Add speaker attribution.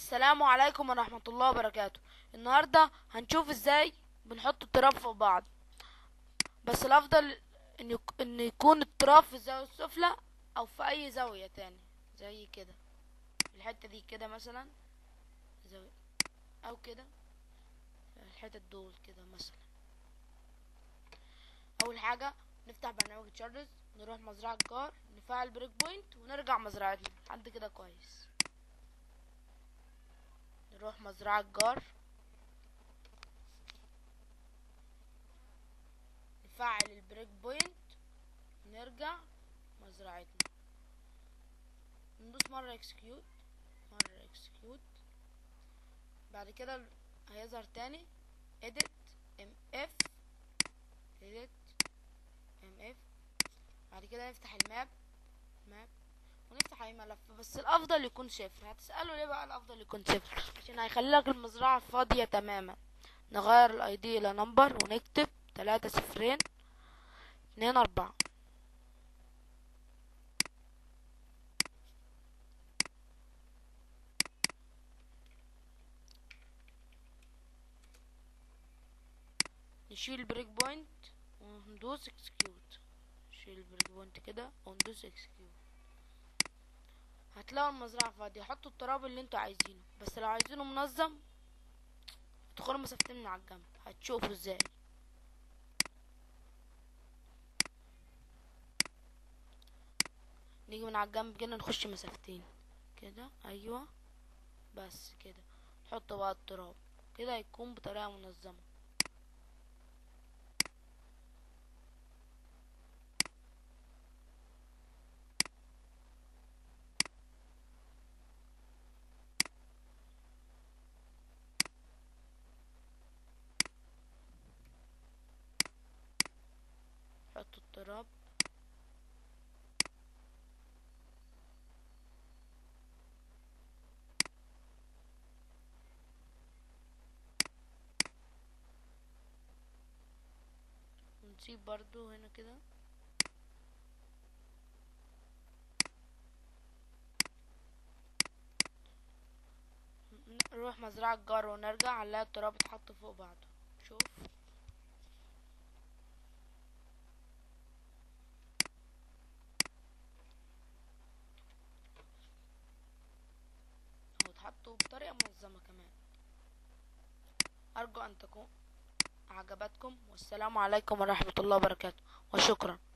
Speaker 1: السلام عليكم ورحمة الله وبركاته النهاردة هنشوف ازاي بنحط التراب فوق بعض بس الافضل ان, يك... إن يكون التراب في الزاوية السفلى او في اي زاوية تاني زي كده الحتة دي كده مثلا زاوية او كده الحتت دول كده مثلا اول حاجة نفتح برنامج تشارلز نروح مزرعة جار نفعل بريك بوينت ونرجع مزرعتنا لحد كده كويس نروح مزرعة جار نفعل البريك بوينت نرجع مزرعتنا ندوس مرة اكسكيوت مرة اكسكيوت بعد كده هيظهر تاني edit mf edit mf بعد كده نفتح الماب ماب ونفتح اي ملف بس الافضل يكون صفر هتسألوا ليه بقى الافضل يكون صفر عشان هيخلي لك المزرعة فاضية تماما نغير الاي دي الى نمبر ونكتب تلاتة صفرين اتنين اربعة نشيل البريك بوينت وندوس اكسكيوت نشيل البريك بوينت كده وندوس اكسكيوت هتلاقوا المزرعة فاضية حطوا التراب اللي انتوا عايزينه بس لو عايزينه منظم ادخلوا مسافتين من على الجنب هتشوفوا ازاي نيجي من على الجنب كده نخش مسافتين كده ايوه بس كده نحط بقى التراب كده هيكون بطريقة منظمة حط التراب ونسيب برضو هنا كده نروح مزرعة الجار ونرجع هنلاقي التراب اتحط فوق بعضه شوف هو اتحطوا بطريقة منظمة كمان أرجو أن تكون أعجبتكم والسلام عليكم ورحمة الله وبركاته وشكرا